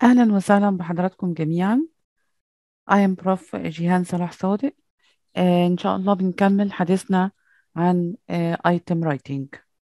أهلا وسهلا بحضراتكم جميعا I am Prof. جيهان صلاح صادق آه إن شاء الله بنكمل حديثنا عن آه item writing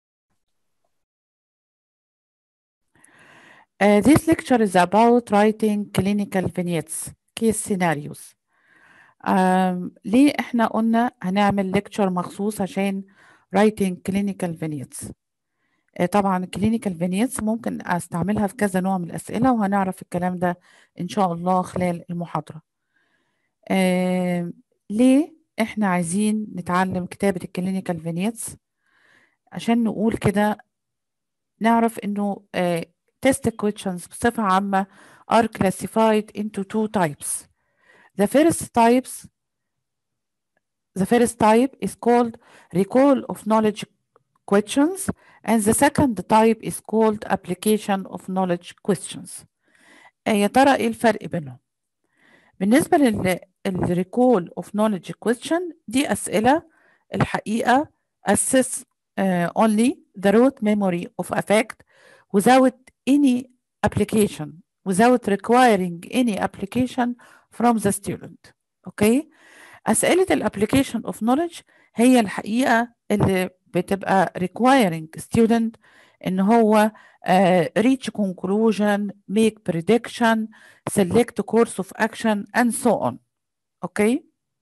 Uh, this lecture is about writing clinical vignettes case scenarios um, ليه احنا قلنا هنعمل lecture مخصوص عشان writing clinical vignettes uh, طبعا clinical vignettes ممكن استعملها في كذا نوع من الأسئلة وهنعرف الكلام ده إن شاء الله خلال المحاضرة uh, ليه احنا عايزين نتعلم كتابة الكلينيكال vignettes عشان نقول كده نعرف انه uh, test questions بصفة عامة are classified into two types. The first types the first type is called recall of knowledge questions and the second type is called application of knowledge questions. يا ترى ايه الفرق بينهم؟ بالنسبة لل recall of knowledge question دي أسئلة الحقيقة assess uh, only the root memory of a fact without any application without requiring any application from the student اوكي اسئله الابليكيشن اوف knowledge هي الحقيقه اللي بتبقى requiring student ان هو uh, reach conclusion make prediction select course of action and so on اوكي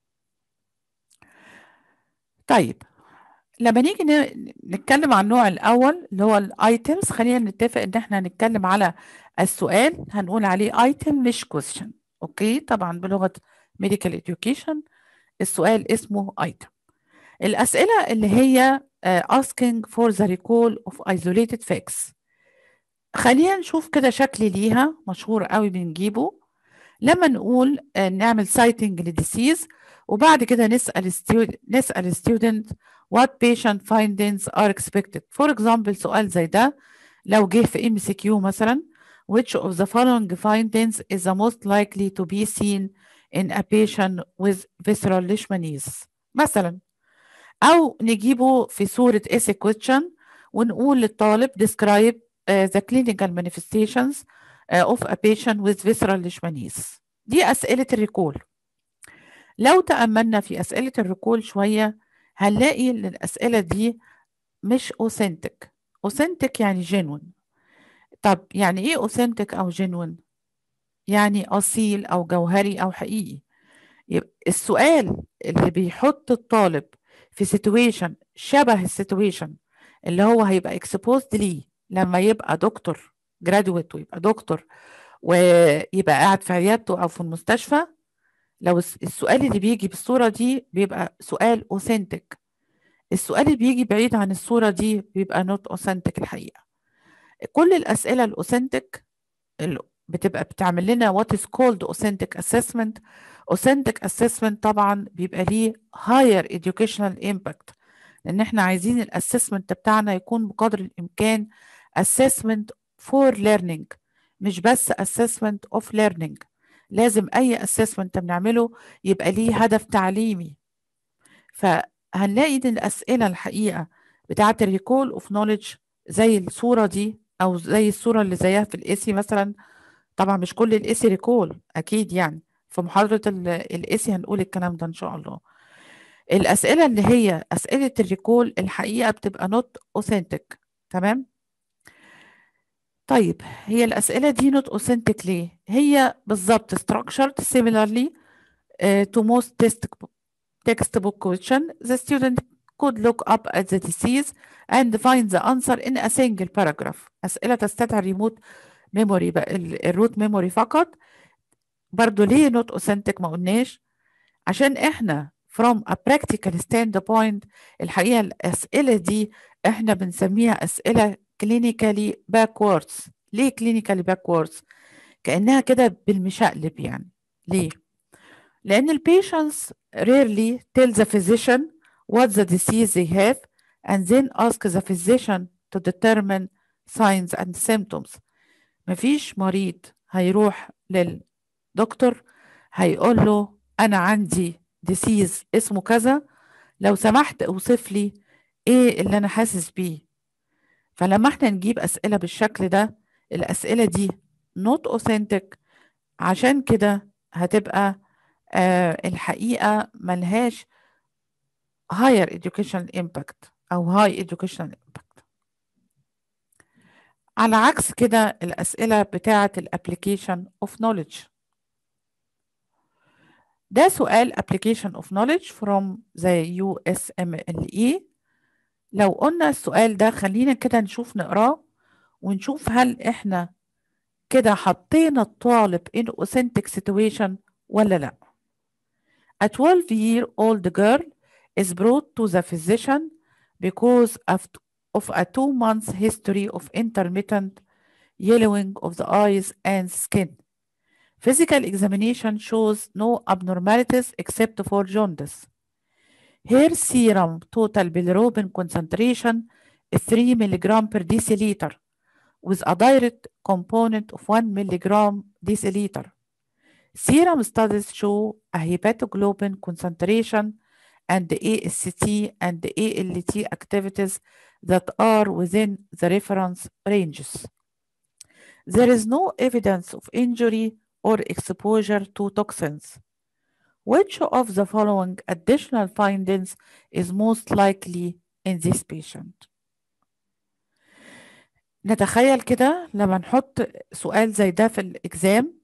طيب لما نيجي نتكلم عن النوع الاول اللي هو الايتمز خلينا نتفق ان احنا هنتكلم على السؤال هنقول عليه ايتم مش كويستشن اوكي طبعا بلغه ميديكال education السؤال اسمه ايتم الاسئله اللي هي uh, asking for the recall of isolated facts خلينا نشوف كده شكل ليها مشهور قوي بنجيبه لما نقول uh, نعمل citing لديسيز وبعد كده نسال student نسال student what patient findings are expected for example سؤال زي ده لو جه في ام سي كيو مثلا which of the following findings is the most likely to be seen in a patient with visceral leishmaniasis مثلا او نجيبه في صورة essay question ونقول للطالب describe uh, the clinical manifestations uh, of a patient with visceral leishmaniasis دي أسئلة الريكول لو تأملنا في أسئلة الريكول شوية هنلاقي ان الاسئله دي مش اوثنتك اوثنتك يعني جينون طب يعني ايه اوثنتك او جينون يعني اصيل او جوهري او حقيقي يبقى السؤال اللي بيحط الطالب في سيتويشن شبه السيتويشن اللي هو هيبقى اكسبوزد ليه لما يبقى دكتور جرادويت ويبقى دكتور ويبقى قاعد في عيادته او في المستشفى لو السؤال اللي بيجي بالصورة دي بيبقى سؤال أوثنتك السؤال اللي بيجي بعيد عن الصورة دي بيبقى نوت أوثنتك الحقيقة كل الأسئلة الأوثنتك بتبقى بتعمل لنا what is called authentic assessment authentic assessment طبعا بيبقى ليه higher educational impact لأن احنا عايزين الاسسمنت بتاعنا يكون بقدر الإمكان assessment for learning مش بس assessment of learning لازم اي اسسمنت بنعمله يبقى ليه هدف تعليمي فهنلاقي ان الاسئله الحقيقه بتاعه الريكول اوف نوليدج زي الصوره دي او زي الصوره اللي زيها في الايسي مثلا طبعا مش كل الايسي ريكول اكيد يعني في محاضره الايسي هنقول الكلام ده ان شاء الله الاسئله اللي هي اسئله الريكول الحقيقه بتبقى نوت اوثنتك تمام طيب هي الأسئلة دي not authentic ليه؟ هي بالظبط structured similarly uh, to most text textbook question. The student could look up at the disease and find the answer in a single paragraph. أسئلة تستدعي الريموت ميموري الروت ميموري فقط. برضو ليه not authentic ما قلناش؟ عشان احنا from a practical standpoint الحقيقة الأسئلة دي احنا بنسميها أسئلة clinically backwards ليه clinically backwards كأنها كده بالمشقلب يعني ليه لأن ال patients rarely tell the physician what the disease they have and then ask the physician to determine signs and symptoms مفيش مريض هيروح للدكتور هيقول له أنا عندي disease اسمه كذا لو سمحت اوصف لي ايه اللي انا حاسس بيه فلما احنا نجيب اسئله بالشكل ده الاسئله دي not authentic عشان كده هتبقى آه الحقيقة ملهاش higher educational impact أو high educational impact على عكس كده الأسئلة بتاعة الابليكيشن of knowledge ده سؤال application of knowledge from the USMLE لو قلنا السؤال ده خلينا كده نشوف نقراه ونشوف هل احنا كده حطينا الطالب in authentic situation ولا لا A 12 year old girl is brought to the physician because of, of a two month history of intermittent yellowing of the eyes and skin. Physical examination shows no abnormalities except for jaundice. Her serum total bilirubin concentration is 3 mg per deciliter with a direct component of 1 mg deciliter. Serum studies show a hepatoglobin concentration and AST and ALT activities that are within the reference ranges. There is no evidence of injury or exposure to toxins. Which of the following additional findings is most likely in this patient? نتخيل كده لما نحط سؤال زي ده في الإكزام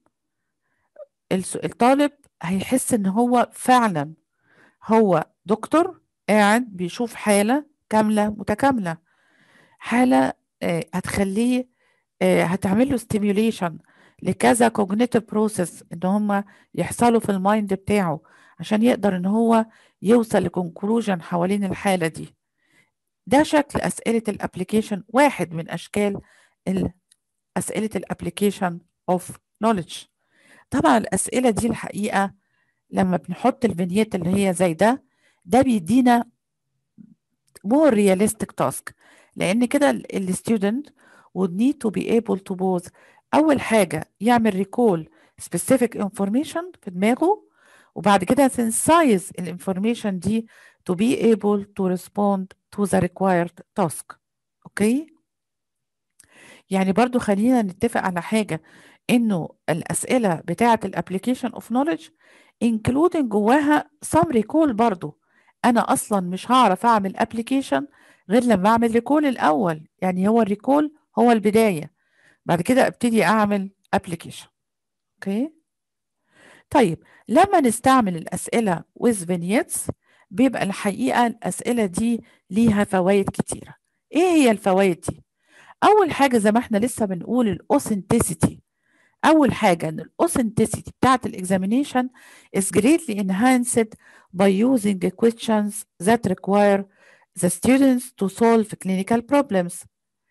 الطالب هيحس إن هو فعلا هو دكتور قاعد بيشوف حالة كاملة متكاملة حالة هتخليه هتعمل له ستيميوليشن لكذا كوجنيتيف بروسيس ان هم يحصلوا في المايند بتاعه عشان يقدر ان هو يوصل لكونكلوجن حوالين الحالة دي ده شكل أسئلة الابليكيشن واحد من أشكال أسئلة الابليكيشن اوف نوليدج طبعا الأسئلة دي الحقيقة لما بنحط الفينيت اللي هي زي ده ده بيدينا more realistic task لأن كده الستودنت would need to be able to both أول حاجة يعمل recall specific information في دماغه وبعد كده synthesize الانفورميشن دي to be able to respond to the required task اوكي يعني برضو خلينا نتفق على حاجة انه الاسئلة بتاعة الابليكيشن اوف knowledge including جواها some recall برضو انا اصلا مش هعرف اعمل ابليكيشن غير لما اعمل ريكول الاول يعني هو الريكول هو البداية بعد كده ابتدي اعمل ابليكيشن اوكي طيب لما نستعمل الاسئلة with vignettes بيبقى الحقيقة الأسئلة دي ليها فوائد كتيرة إيه هي الفوائد دي؟ أول حاجة زي ما احنا لسه بنقول الأوثنتسيتي أول حاجة إن الأوثنتسيتي بتاعت الإكزامينيشن is greatly enhanced by using questions that require the students to solve clinical problems.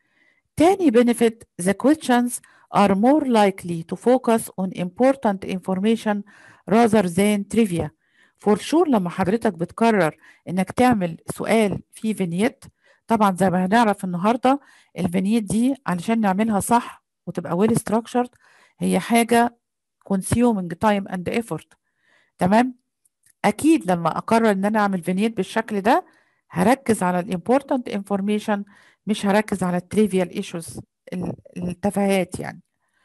تاني benefit the questions are more likely to focus on important information rather than trivia. فور شور لما حضرتك بتقرر انك تعمل سؤال فيه فينيت طبعا زي ما هنعرف النهارده الفينيت دي علشان نعملها صح وتبقى ويل structured هي حاجه consuming time and effort تمام اكيد لما اقرر ان انا اعمل فينيت بالشكل ده هركز على الامبورتنت انفورميشن مش هركز على التريفيال ايشوز التفاهات يعني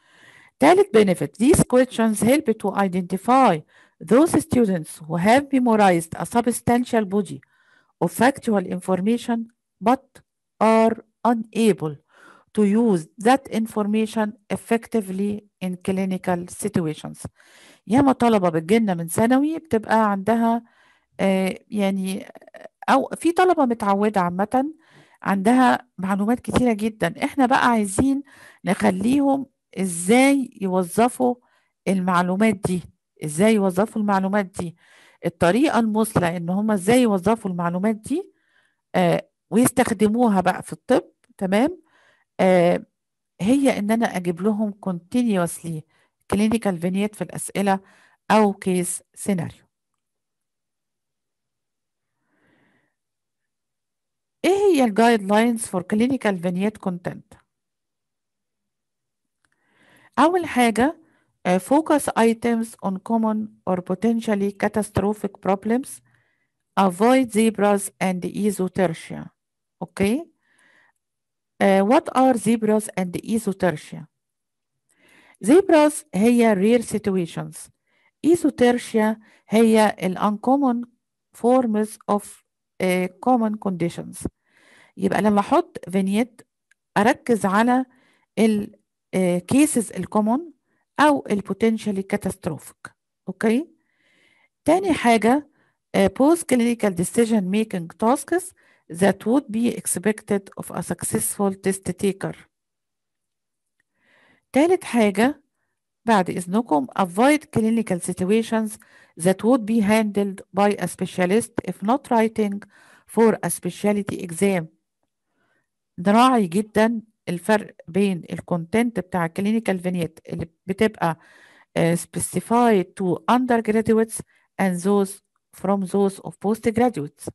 ثالث benefit these questions help to identify those students who have memorized a substantial body of factual information but are unable to use that information effectively in clinical situations ياما طلبة بتجيلنا من ثانوي بتبقى عندها آه يعني أو في طلبة متعودة عامة عندها معلومات كتيرة جدا احنا بقى عايزين نخليهم ازاي يوظفوا المعلومات دي ازاي يوظفوا المعلومات دي الطريقة المثلى ان هم ازاي يوظفوا المعلومات دي آه ويستخدموها بقى في الطب تمام آه هي ان انا اجيب لهم continuously clinical vignette في الاسئلة او كيس سيناريو ايه هي الجايد لاينز فور كلينيكال فينيت كونتنت اول حاجه uh, focus items on common or potentially catastrophic problems avoid zebras and esotertia okay uh, what are zebras and esotertia zebras هي rare situations esotertia هي ال uncommon forms of uh, common conditions يبقى لما احط فينيت اركز على ال cases الكومون او ال potentially catastrophic اوكي تاني حاجة uh, post clinical decision making tasks that would be expected of a successful test taker تالت حاجة بعد إذنكم avoid clinical situations that would be handled by a specialist if not writing for a specialty exam نراعي جدا الفرق بين الكونتنت بتاع clinical vignette اللي بتبقى uh, specified to undergraduates and those from those of postgraduates.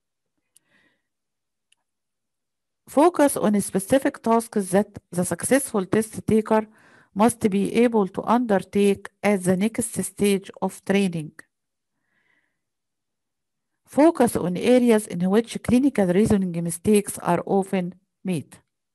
Focus on specific tasks that the successful test taker must be able to undertake at the next stage of training. Focus on areas in which clinical reasoning mistakes are often made.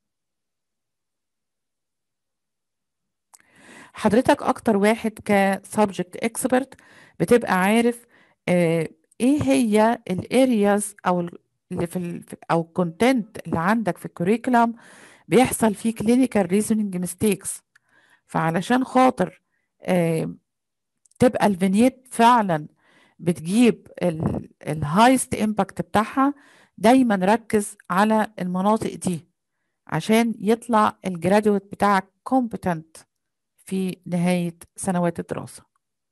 حضرتك أكتر واحد كسبجكت اكسبرت بتبقى عارف آه ايه هي الارياز او اللي في ال او الكونتنت اللي عندك في الكوريكولم بيحصل فيه كلينيكال ريزونينج ميستيكس فعلشان خاطر آه تبقى الفينيت فعلا بتجيب الهايست امباكت بتاعها دايما ركز على المناطق دي عشان يطلع الجراديويت بتاعك كومبتنت في نهاية سنوات الدراسة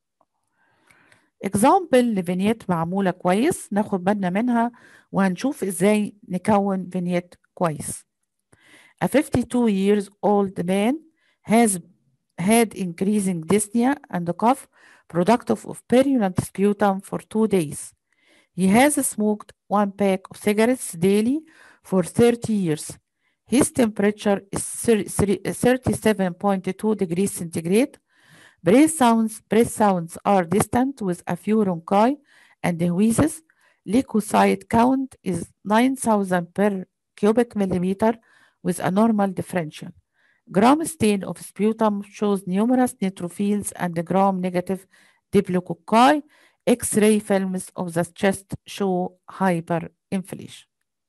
اكزامبل لفينيت معمولة كويس ناخد بالنا منها وهنشوف ازاي نكون فينيت كويس A 52 years old man has had increasing dyspnea and cough productive of purulent sputum for two days. He has smoked one pack of cigarettes daily for 30 years. His temperature is 37.2 degrees centigrade. Breath sounds, breath sounds are distant with a few ronchi and wheezes. Leukocyte count is 9,000 per cubic millimeter with a normal differential. Gram stain of sputum shows numerous neutrophils and gram-negative diplococci. X-ray films of the chest show hyperinflation.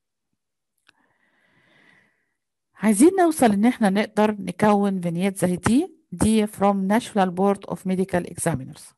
عايزين نوصل ان احنا نقدر نكون فينيات زي دي دي from National Board of Medical Examiners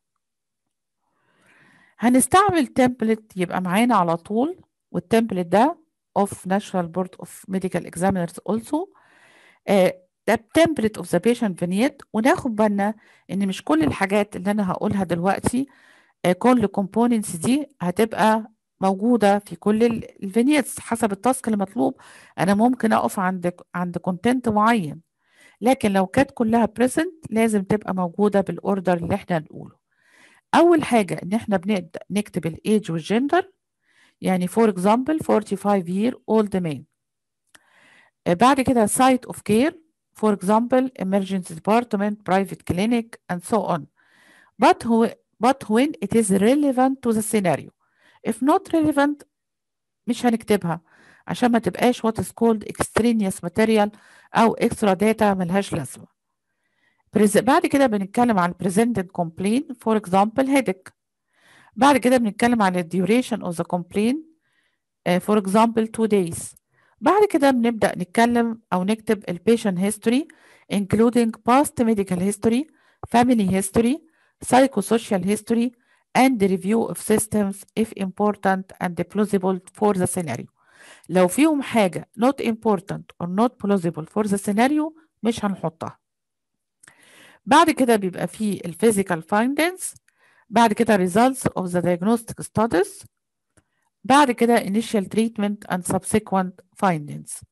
هنستعمل تمبلت يبقى معانا على طول والتمبلت ده of National Board of Medical Examiners also آه ده template of the patient vignette وناخد بالنا ان مش كل الحاجات اللي انا هقولها دلوقتي آه كل components دي هتبقى موجودة في كل الفينيتس حسب التاسك المطلوب أنا ممكن أقف عند عند كونتنت معين لكن لو كانت كلها present لازم تبقى موجودة بالأوردر اللي احنا نقوله أول حاجة إن احنا بنبدأ نكتب الإيج والجندر يعني for example 45 year old man بعد كده site of care for example emergency department private clinic and so on but, who, but when it is relevant to the scenario if not relevant مش هنكتبها عشان ما تبقاش what is called extraneous material أو extra data ملهاش لازمة بعد كده بنتكلم عن presented complaint for example headache بعد كده بنتكلم عن duration of the complaint uh, for example two days بعد كده بنبدأ نتكلم أو نكتب ال patient history including past medical history family history psychosocial history and the review of systems if important and plausible for the scenario لو فيهم حاجة not important or not plausible for the scenario مش هنحطها بعد كده بيبقى فيه ال physical findings بعد كده results of the diagnostic studies بعد كده initial treatment and subsequent findings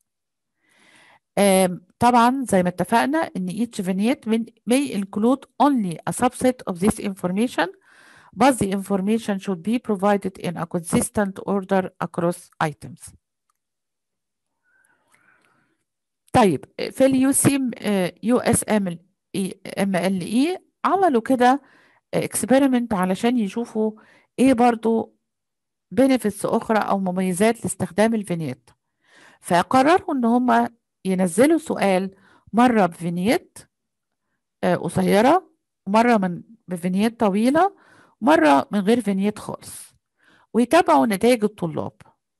طبعا زي ما اتفقنا ان each vignette may include only a subset of this information but the information should be provided in a consistent order across items. طيب في اليو سيم يو اس ام ام ال اي عملوا كده اكسبيرمنت علشان يشوفوا ايه برضو بنفيتس اخرى او مميزات لاستخدام الفينيت فقرروا ان هم ينزلوا سؤال مره بفينيت آه، قصيرة ومرة من بفينيات طويلة مرة من غير فينيات خالص ويتابعوا نتائج الطلاب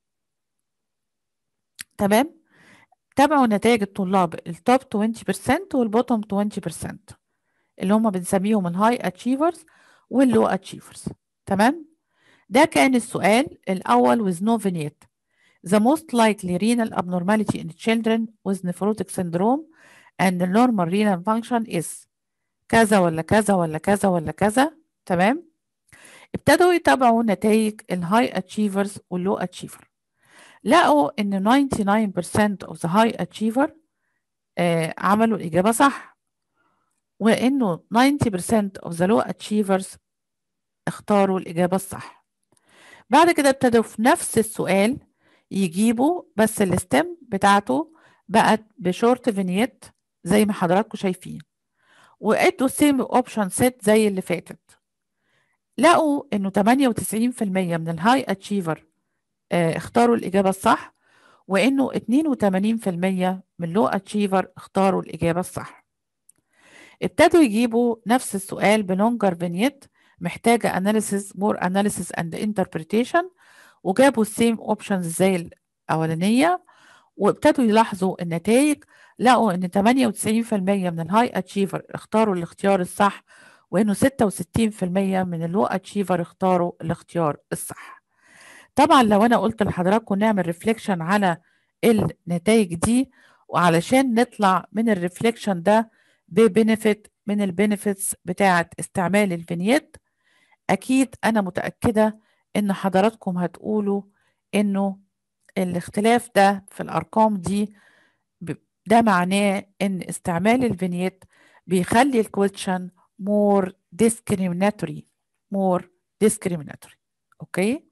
تمام تابعوا نتائج الطلاب التوب 20% والبوتوم 20% اللي هم بنسميهم الهاي اتشيفرز واللو اتشيفرز تمام ده كان السؤال الأول with no vignette the most likely renal abnormality in children with nephrotic syndrome and the normal renal function is كذا ولا كذا ولا كذا ولا كذا تمام ابتدوا يتابعوا نتائج الهاي اتشيفرز واللو اتشيفر لقوا ان 99% of the high achiever آه عملوا الإجابة صح وإنه 90% of the low achievers اختاروا الإجابة الصح بعد كده ابتدوا في نفس السؤال يجيبوا بس الستم بتاعته بقت بشورت فينيت زي ما حضراتكم شايفين وادوا سيم اوبشن سيت زي اللي فاتت لقوا انه 98% من الهاي اتشيفر اه اختاروا الاجابه الصح وانه 82% من لو اتشيفر اختاروا الاجابه الصح ابتدوا يجيبوا نفس السؤال بلونجر فينيت محتاجه اناليسيس مور اناليسيس اند انتربريتيشن وجابوا السيم اوبشنز زي الاولانيه وابتدوا يلاحظوا النتائج لقوا ان 98% من الهاي اتشيفر اختاروا الاختيار الصح وانه 66% من اللو اتشيفر اختاروا الاختيار الصح طبعا لو انا قلت لحضراتكم نعمل ريفليكشن على النتائج دي وعلشان نطلع من الريفليكشن ده ببنفيت من البنفيتس بتاعه استعمال الفينيت اكيد انا متاكده ان حضراتكم هتقولوا انه الاختلاف ده في الارقام دي ده معناه ان استعمال الفينيت بيخلي الكويشن more discriminatory more discriminatory اوكي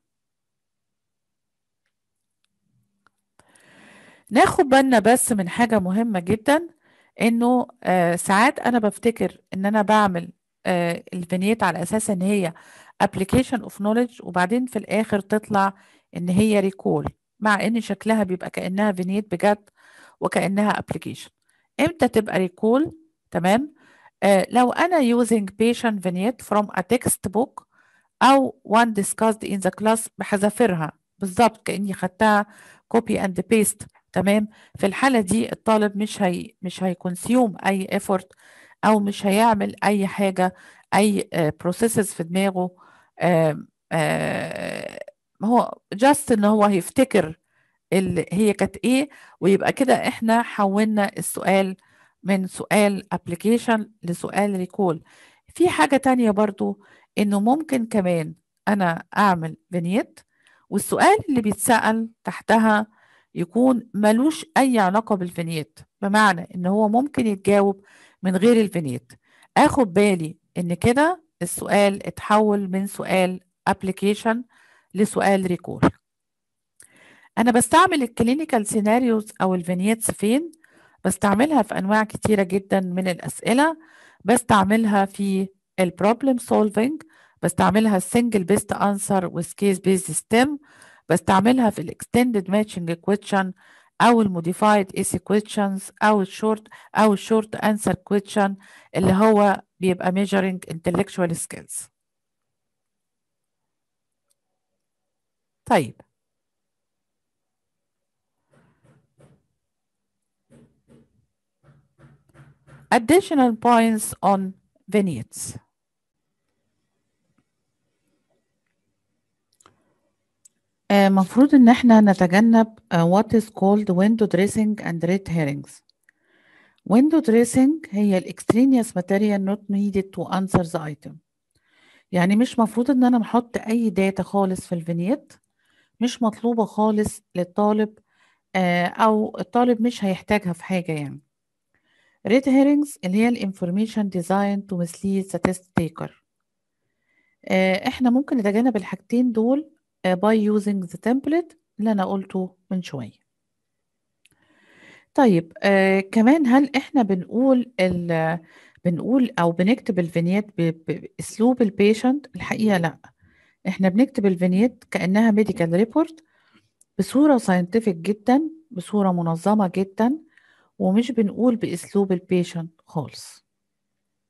ناخد بالنا بس من حاجة مهمة جدا انه آه ساعات انا بفتكر ان انا بعمل آه الفينيت على اساس ان هي application of knowledge وبعدين في الاخر تطلع ان هي ريكول مع ان شكلها بيبقى كانها فينيت بجد وكانها application امتى تبقى ريكول تمام آه لو انا using patient vignette from a textbook او one discussed in the class بحذافيرها بالظبط كاني خدتها copy and paste تمام في الحاله دي الطالب مش هي مش هيكونسيوم اي effort او مش هيعمل اي حاجه اي بروسيسز في دماغه آه آه هو جاست ان هو هيفتكر اللي هي كانت ايه ويبقى كده احنا حولنا السؤال من سؤال ابلكيشن لسؤال ريكول في حاجة تانية برضو انه ممكن كمان انا اعمل فينيت والسؤال اللي بيتسأل تحتها يكون ملوش اي علاقة بالفينيت بمعنى ان هو ممكن يتجاوب من غير الفينيت اخد بالي ان كده السؤال اتحول من سؤال ابلكيشن لسؤال ريكول انا بستعمل الكلينيكال سيناريوز او الفينيتس فين بستعملها في انواع كتيره جدا من الاسئله بستعملها في البروبلم سولفينج بستعملها السنجل بيست انسر with كيس بيست ستيم بستعملها في الاكستندد ماتشنج كويشن او الموديفايد ايسي كويشنز او الشورت او الشورت انسر كويشن اللي هو بيبقى measuring intellectual skills طيب additional points on vignettes. المفروض ان احنا نتجنب uh, what is called window dressing and red herrings. window dressing هي ال extraneous material not needed to answer the item. يعني مش مفروض ان انا نحط اي داتا خالص في الفينيت مش مطلوبة خالص للطالب uh, او الطالب مش هيحتاجها في حاجة يعني. red herrings اللي هي الانفورميشن ديزاين تو mislead the test taker آه احنا ممكن نتجنب الحاجتين دول آه by using the template اللي انا قلته من شويه طيب آه كمان هل احنا بنقول ال بنقول او بنكتب الفينيت باسلوب البيشنت الحقيقه لا احنا بنكتب الفينيت كانها ميديكال ريبورت بصوره ساينتفك جدا بصوره منظمه جدا ومش بنقول باسلوب البيشنت خالص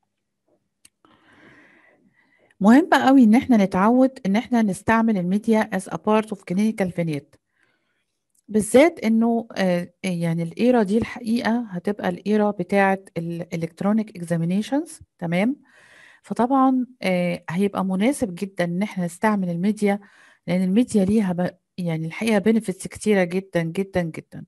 مهم قوي ان احنا نتعود ان احنا نستعمل الميديا as a part of clinical vignette بالذات انه آه، يعني الايرا دي الحقيقه هتبقى الايرا بتاعه الالكترونيك اكزامينيشنز تمام فطبعا آه، هيبقى مناسب جدا ان احنا نستعمل الميديا لان الميديا ليها ب... يعني الحقيقه بنفيتس كتيره جدا جدا جدا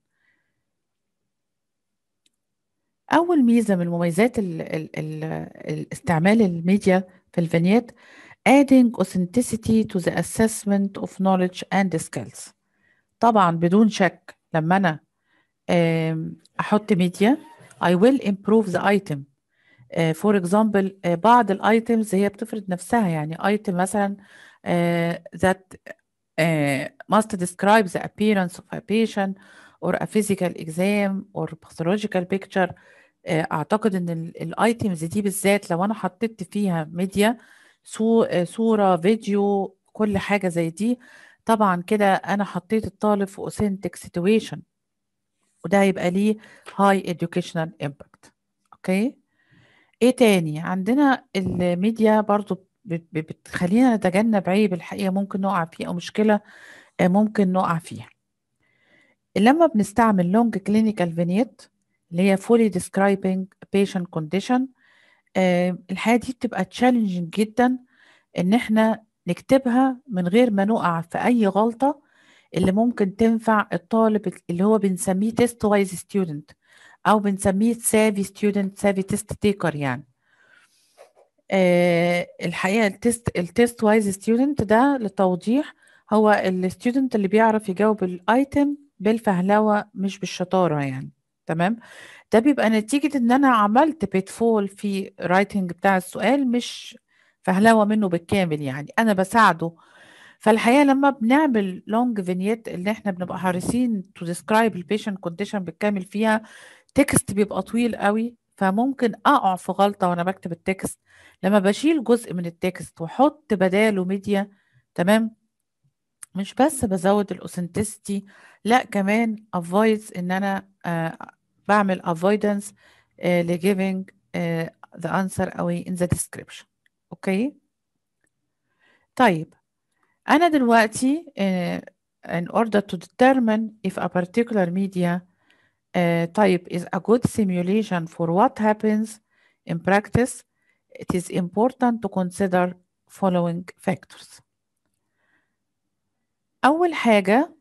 اول ميزه من مميزات ال... ال... ال... الاستعمال الميديا في الفينيت adding authenticity to the assessment of knowledge and skills طبعا بدون شك لما انا آم، احط ميديا I will improve the item آه، for example آه، بعض الايتمز هي بتفرض نفسها يعني item مثلا آه، that آه، must describe the appearance of a patient or a physical exam or pathological picture آه، اعتقد ان الايتمز دي بالذات لو انا حطيت فيها ميديا صورة فيديو كل حاجة زي دي طبعا كده انا حطيت الطالب في authentic situation وده هيبقى ليه high educational impact اوكي ايه تاني عندنا الميديا برضو بت- بتخلينا نتجنب عيب الحقيقة ممكن نقع فيه او مشكلة آه، ممكن نقع فيها لما بنستعمل long clinical vignette اللي هي fully describing patient condition آه، الحقيقة دي بتبقى challenging جدا ان احنا نكتبها من غير ما نقع في اي غلطة اللي ممكن تنفع الطالب اللي هو بنسميه تيست وايز ستودنت او بنسميه سافي ستودنت سافي تيست تيكر يعني آه الحقيقة التيست التيست وايز ستودنت ده للتوضيح هو الستودنت اللي بيعرف يجاوب الايتم بالفهلوة مش بالشطارة يعني تمام ده بيبقى نتيجة ان انا عملت بيتفول في رايتنج بتاع السؤال مش فهلوة منه بالكامل يعني انا بساعده فالحقيقة لما بنعمل لونج فينيت اللي احنا بنبقى حريصين تو ديسكرايب البيشنت كونديشن بالكامل فيها تكست بيبقى طويل قوي فممكن اقع في غلطة وانا بكتب التكست لما بشيل جزء من التكست واحط بداله ميديا تمام مش بس بزود الاوثنتسيتي لا كمان avoids ان انا آه بعمل avoidance آه ل giving آه the answer away in the description اوكي طيب انا دلوقتي آه in order to determine if a particular media uh, type is a good simulation for what happens in practice it is important to consider following factors أول حاجة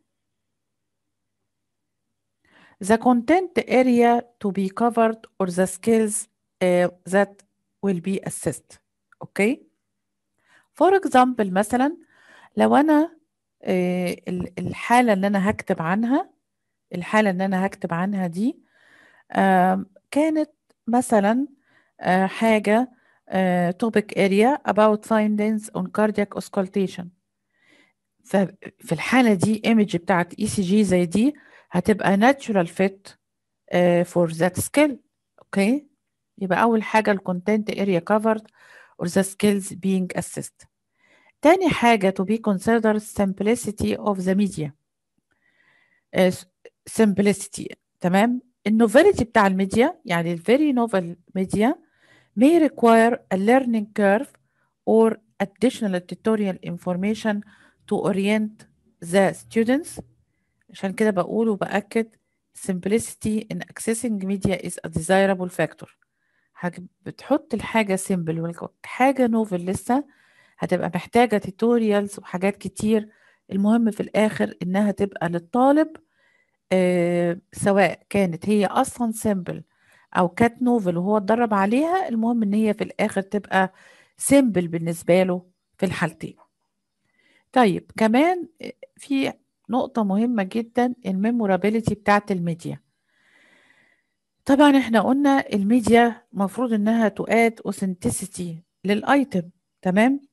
the content area to be covered or the skills uh, that will be assessed okay for example مثلا لو أنا آه، ال- الحالة اللي أنا هكتب عنها الحالة اللي أنا هكتب عنها دي آم، كانت مثلا آه، حاجة آه، topic area about findings on cardiac auscultation ففي الحالة دي image بتاعت اي سي جي زي دي هتبقى natural fit آه، for that skill اوكي يبقى أول حاجة ال content area covered or the skills being assessed تاني حاجة to be considered simplicity of the media آه، simplicity تمام النوفيليتي بتاع الميديا يعني ال very novel media may require a learning curve or additional tutorial information to orient the students عشان كده بقول وبأكد simplicity in accessing media is a desirable factor حاجة بتحط الحاجة simple حاجة نوفل لسه هتبقى محتاجة tutorials وحاجات كتير المهم في الآخر إنها تبقى للطالب آه سواء كانت هي أصلا simple أو كانت نوفل وهو اتدرب عليها المهم إن هي في الآخر تبقى simple بالنسبة له في الحالتين طيب كمان في نقطة مهمة جدا الميمورابيلتي بتاعت الميديا طبعا احنا قلنا الميديا مفروض انها تؤاد اوثنتسيتي للايتم تمام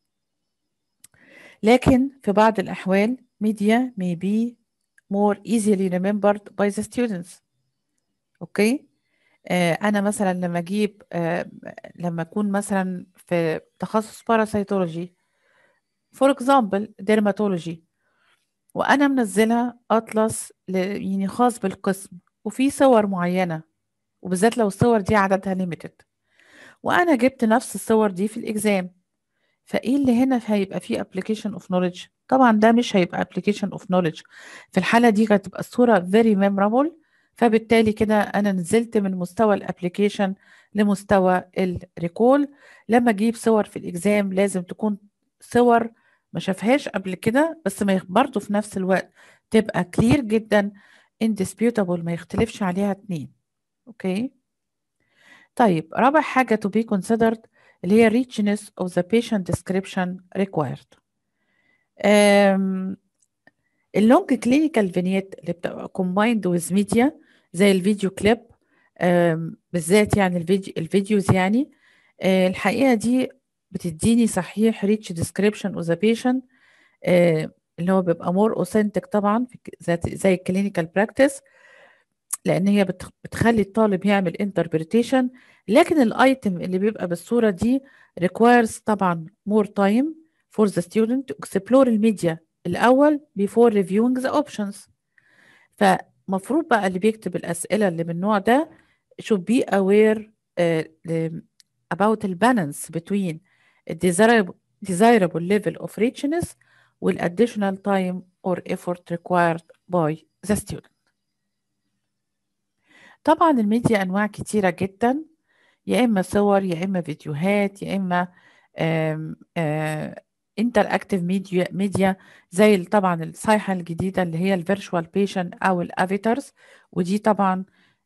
لكن في بعض الاحوال media may be more easily remembered by the students اوكي آه انا مثلا لما اجيب آه لما اكون مثلا في تخصص باراسيتولوجي فور اكزامبل ديرماتولوجي وانا منزلها اطلس ل- يعني خاص بالقسم وفي صور معينه وبالذات لو الصور دي عددها ليميتد وانا جبت نفس الصور دي في الاكزام فايه اللي هنا هيبقى فيه application of knowledge طبعا ده مش هيبقى application of knowledge في الحالة دي هتبقى الصورة very memorable فبالتالي كده انا نزلت من مستوى الابليكيشن لمستوى الريكول لما اجيب صور في الاكزام لازم تكون صور ما شافهاش قبل كده بس ما برضه في نفس الوقت تبقى كلير جدا indisputable ما يختلفش عليها اتنين اوكي طيب رابع حاجة to be considered اللي هي richness of the patient description required اللونج كلينيكال فينيت اللي بتبقى combined with media زي الفيديو كليب بالذات يعني الفيديو الفيديوز يعني آه، الحقيقة دي بتديني صحيح ريتش ديسكريبشن اوف ذا بيشنت اللي هو بيبقى مور اوثنتيك طبعا زي الكلينيكال براكتس لان هي بتخلي الطالب يعمل انتربريتيشن لكن الايتم اللي بيبقى بالصوره دي requires طبعا more time for the student to explore الميديا الاول before reviewing the options فمفروض بقى اللي بيكتب الاسئله اللي من النوع ده should be aware uh, about the balance between a desirable, desirable level of richness with additional time or effort required by the student طبعا الميديا انواع كتيره جدا يا اما صور يا اما فيديوهات يا اما انتر اكتيف ميديا ميديا زي طبعا الصيحه الجديده اللي هي الفيرتشوال بيشن او الافيترز ودي طبعا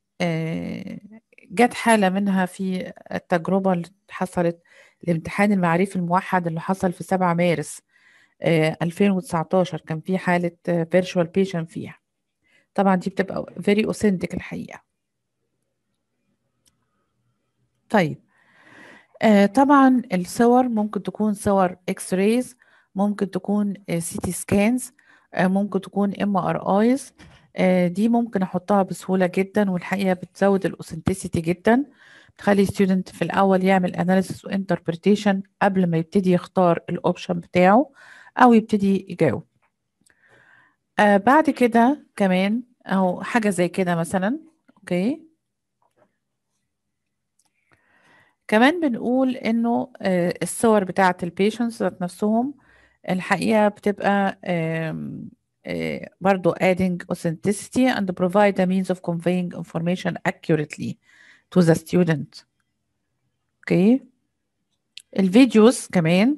جت حاله منها في التجربه اللي حصلت الامتحان المعرفي الموحد اللي حصل في 7 مارس 2019 كان في حاله فيرتشوال بيشن فيها طبعا دي بتبقى فيري اوثنتيك الحقيقه طيب آه طبعا الصور ممكن تكون صور اكس رايز ممكن تكون سي تي سكانز ممكن تكون ام ار ايز دي ممكن احطها بسهوله جدا والحقيقه بتزود الاوثنتسيتي جدا بتخلي ستودنت في الاول يعمل اناليسيس وانتربريتيشن قبل ما يبتدي يختار الاوبشن بتاعه او يبتدي يجاوب آه بعد كده كمان اهو حاجه زي كده مثلا اوكي كمان بنقول انه الصور بتاعه البيشنتس ذات نفسهم الحقيقه بتبقى برضو adding authenticity and provide a means of conveying information accurately to the student اوكي الفيديوز كمان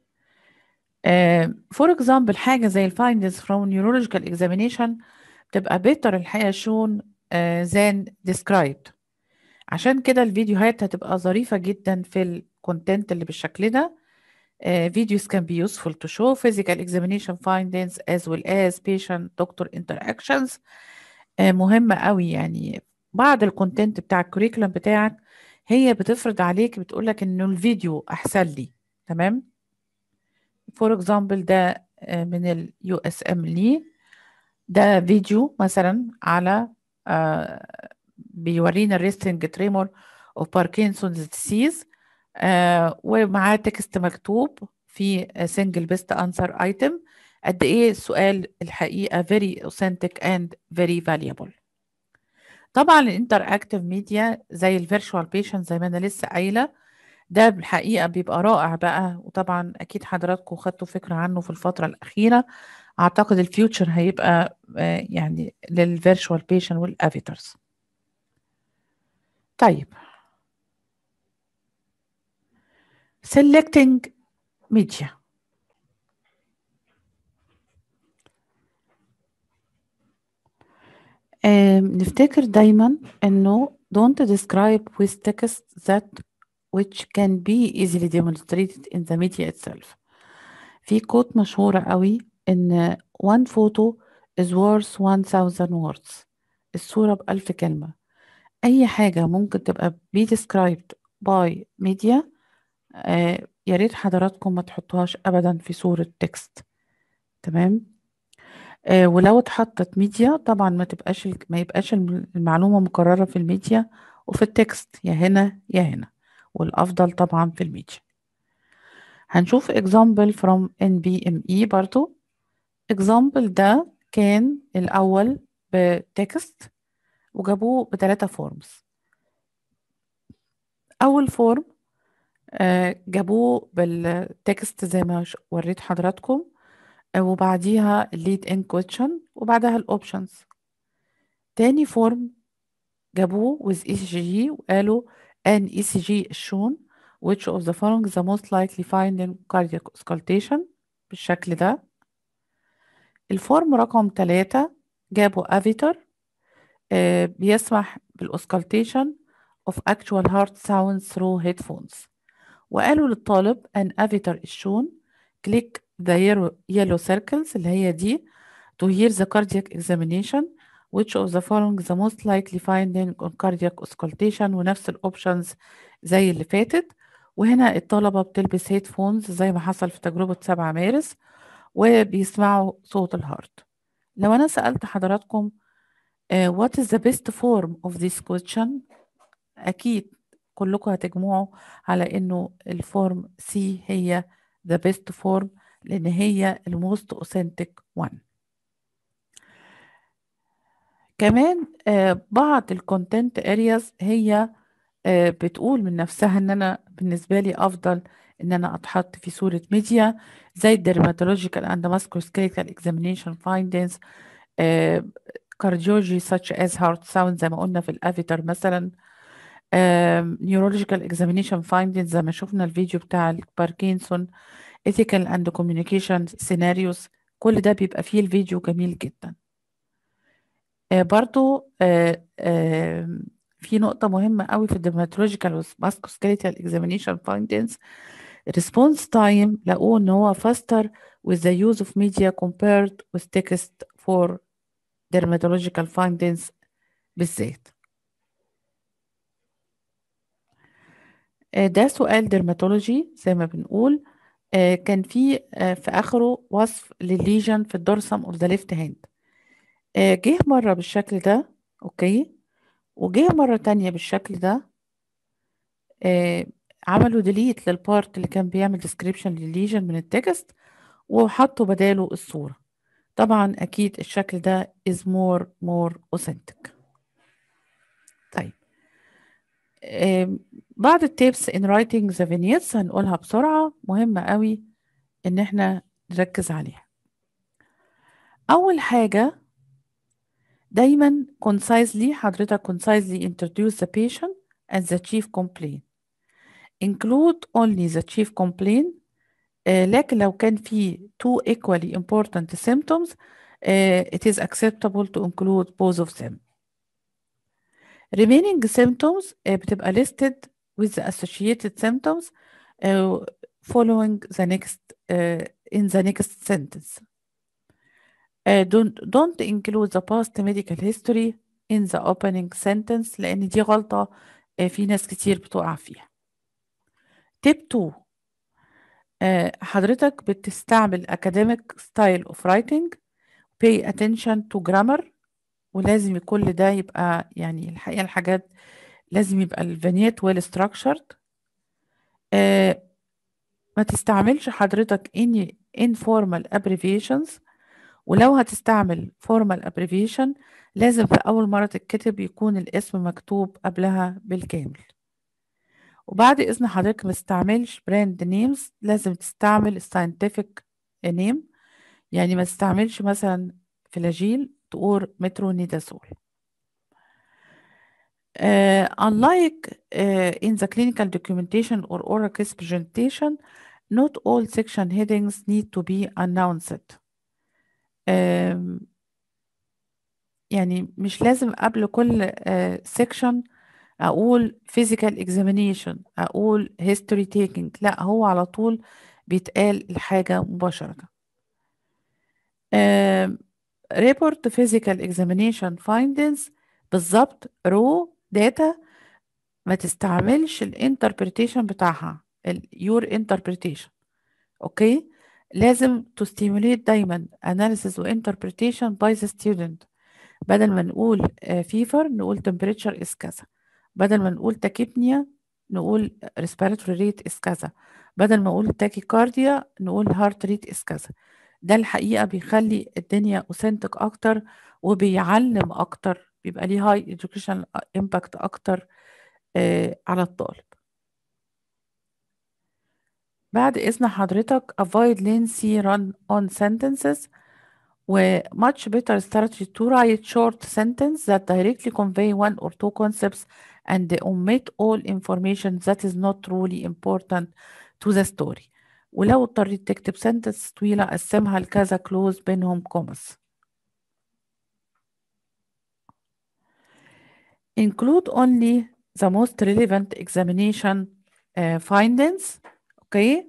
فور uh, اكزامبل حاجه زي الفايندز from neurological examination بتبقى better الحقيقه shown uh, than described عشان كده الفيديوهات هتبقى ظريفة جدا في الكونتنت اللي بالشكل ده فيديوز can be useful to show physical examination findings as well as patient doctor interactions مهمة قوي يعني بعض الكونتنت بتاع الكوريكولم بتاعك هي بتفرض عليك بتقولك انه الفيديو احسن لي تمام فور اكزامبل ده من اليو اس ام لي ده فيديو مثلا على بيورينا الريستنج تريمور اوف باركنسونز ديسيز ومعاه تكست مكتوب في سنجل بيست انسر ايتم قد ايه السؤال الحقيقه very authentic and very valuable طبعا الانتر اكتيف ميديا زي الفيرتشوال بيشنت زي ما انا لسه قايله ده بالحقيقه بيبقى رائع بقى وطبعا اكيد حضراتكم خدتوا فكره عنه في الفتره الاخيره اعتقد الفيوتشر هيبقى يعني للفيرتشوال بيشنت والافيترز طيب selecting media نفتكر دايما انه don't describe with text that which can be easily demonstrated in the media itself في كوت مشهورة قوي ان one photo is worth 1000 words الصورة بألف كلمة أي حاجة ممكن تبقى be described by media آه يا ريت حضراتكم ما تحطوهاش أبدا في صورة تكست تمام آه ولو اتحطت ميديا طبعا ما تبقاش ما يبقاش المعلومة مكررة في الميديا وفي التكست يا هنا يا هنا والأفضل طبعا في الميديا هنشوف example from NBME برضو example ده كان الأول بتكست وجابوه بثلاثة فورمز أول فورم آه، جابوه بالتكست زي ما ش- وريت حضراتكم آه، وبعديها الليد ان كويشن وبعدها الاوبشنز تاني فورم جابوه with ECG وقالوا an ECG is shown which of the following the most likely finding cardiac auscultation بالشكل ده الفورم رقم ثلاثة جابوا افيتر آه بيسمح بالاوسكالتيشن of actual heart sounds through headphones وقالوا للطالب an avatar is shown click the yellow, yellow circles اللي هي دي to hear the cardiac examination which of the following the most likely finding on cardiac auscultation ونفس الاوبشنز زي اللي فاتت وهنا الطلبة بتلبس هيدفونز زي ما حصل في تجربة 7 مارس وبيسمعوا صوت الهارت لو أنا سألت حضراتكم uh, what is the best form of this question أكيد كلكم هتجمعوا على إنه الفورم C هي the best form لأن هي الموست authentic one كمان آه، بعض الكونتنت ارياز هي آه، بتقول من نفسها ان انا بالنسبه لي افضل ان انا اتحط في صوره ميديا زي الدرماتولوجيكال اند ماسكوسكيليتال اكزامينيشن فايندنجز كارديولوجي such as heart sound زي ما قلنا في الافيتر مثلا نيورولوجيكال اكزامينيشن فايندنجز زي ما شفنا الفيديو بتاع الباركنسون ethical and communication scenarios كل ده بيبقى فيه الفيديو جميل جدا آه، برضو آه، آه، في نقطة مهمة قوي في الدرماتولوجيكال musculoskeletal examination findings response time لقوه ان هو faster with the use of media compared with text for dermatological findings بالذات آه، ده سؤال درماتولوجي زي ما بنقول آه، كان في آه، في آخره وصف للليجن في الدورسم اوف ذا ليفت هاند جه مرة بالشكل ده اوكي وجه مرة تانية بالشكل ده آه، عملوا ديليت للبارت اللي كان بيعمل ديسكريبشن للليجن من التكست وحطوا بداله الصورة طبعا أكيد الشكل ده is more more authentic طيب آم، بعض التيبس in writing the vignettes هنقولها بسرعة مهمة قوي إن احنا نركز عليها أول حاجة دايما concisely حضرتك concisely introduce the patient as the chief complaint include only the chief complaint آه، لكن لو كان في two equally important symptoms آه، it is acceptable to include both of them remaining symptoms آه، بتبقى listed with the associated symptoms آه، following the next آه، in the next sentence آه، don't don't include the past medical history in the opening sentence لأن دي غلطة آه، في ناس كتير بتقع فيها tip 2 آه، حضرتك بتستعمل academic style of writing pay attention to grammar ولازم كل ده يبقى يعني الحقيقة الحاجات لازم يبقى الفينيت well structured آه، ما تستعملش حضرتك any informal abbreviations ولو هتستعمل formal abbreviation لازم في أول مرة تتكتب يكون الاسم مكتوب قبلها بالكامل وبعد إذن حضرتك ما تستعملش براند نيمز لازم تستعمل scientific name يعني ما تستعملش مثلا فلاجيل تقول مترونيدازول Uh, unlike uh, in the clinical documentation or oral case presentation, not all section headings need to be announced. Um, يعني مش لازم قبل كل uh, section أقول physical examination أقول history taking لا هو على طول بيتقال الحاجة مباشرة. Um, report physical examination findings بالظبط raw data ما تستعملش الانتربريتيشن بتاعها your interpretation اوكي لازم to stimulate دايما analysis و interpretation by the student بدل ما نقول فيفر نقول temperature is كذا بدل ما نقول تاكيبنيا نقول respiratory rate is كذا بدل ما نقول تاكيكارديا نقول heart rate is كذا ده الحقيقة بيخلي الدنيا أوثنتك أكتر وبيعلم أكتر بيبقى ليه هاي educational impact أكتر آه على الطالب بعد إذن حضرتك avoid lengthy run on sentences و much better strategy to write short sentence that directly convey one or two concepts and omit all information that is not truly important to the story ولو اضطريت تكتب sentence طويلة قسمها لكذا clause بينهم commas include only the most relevant examination uh, findings okay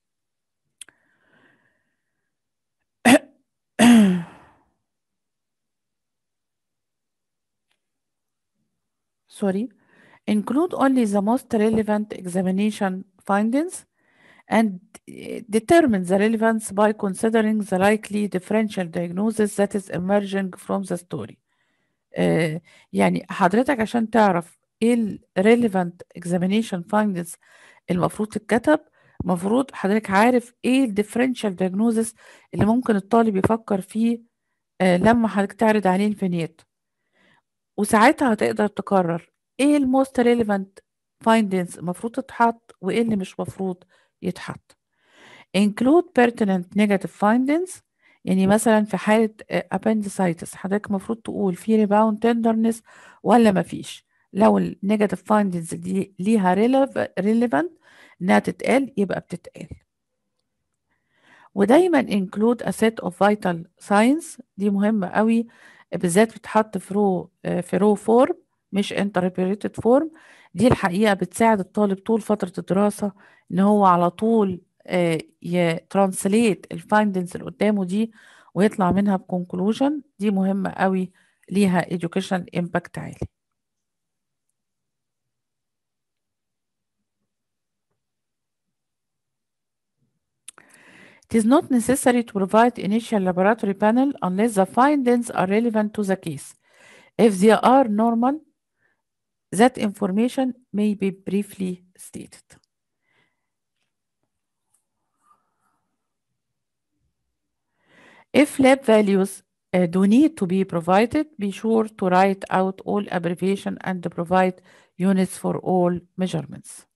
sorry include only the most relevant examination findings and uh, determine the relevance by considering the likely differential diagnosis that is emerging from the story آه، يعني حضرتك عشان تعرف ايه ال relevant examination findings المفروض تتكتب المفروض حضرتك عارف ايه ال differential diagnosis اللي ممكن الطالب يفكر فيه آه، لما حضرتك تعرض عليه الفينيت وساعتها هتقدر تقرر ايه ال most relevant findings المفروض تتحط وايه اللي مش مفروض يتحط include pertinent negative findings يعني مثلا في حالة آه، appendicitis حضرتك المفروض تقول في rebound tenderness ولا مفيش لو ال negative findings دي ليها releva- relevant انها تتقال يبقى بتتقال ودايما include a set of vital signs دي مهمة قوي بالذات بتتحط في رو في رو فورم مش interpreted فورم دي الحقيقة بتساعد الطالب طول فترة الدراسة ان هو على طول يترانسليت الفايندنجز اللي قدامه دي ويطلع منها بكونكلوجن دي مهمة قوي ليها educational impact عالي It is not necessary to provide initial laboratory panel unless the findings are relevant to the case. If they are normal, that information may be briefly stated. If lab values uh, do need to be provided, be sure to write out all abbreviation and provide units for all measurements.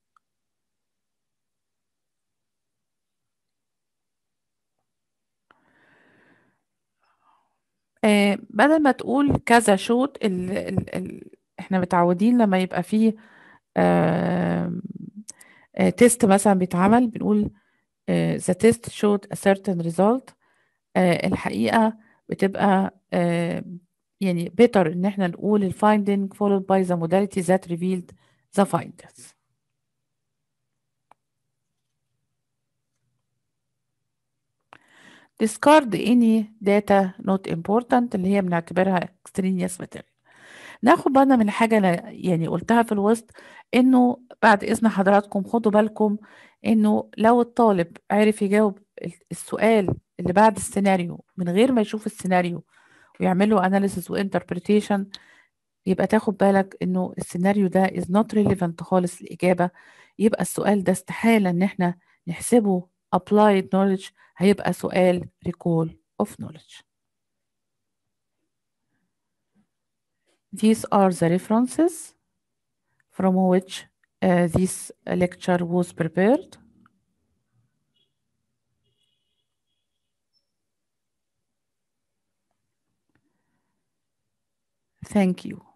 آه، بدل ما تقول كذا شوط ال ال ال احنا متعودين لما يبقى فيه آه آه تيست مثلا بيتعمل بنقول آه the test showed a certain result آه الحقيقة بتبقى آه يعني better ان احنا نقول ال finding followed by the modality that revealed the findings discard any data not important اللي هي بنعتبرها extraneous material ناخد بالنا من حاجة أنا يعني قلتها في الوسط إنه بعد إذن حضراتكم خدوا بالكم إنه لو الطالب عرف يجاوب ال- السؤال اللي بعد السيناريو من غير ما يشوف السيناريو ويعمل له analysis و interpretation يبقى تاخد بالك إنه السيناريو ده is not relevant خالص للإجابة يبقى السؤال ده استحالة إن إحنا نحسبه applied knowledge هيبقى سؤال recall of knowledge These are the references from which uh, this lecture was prepared. Thank you.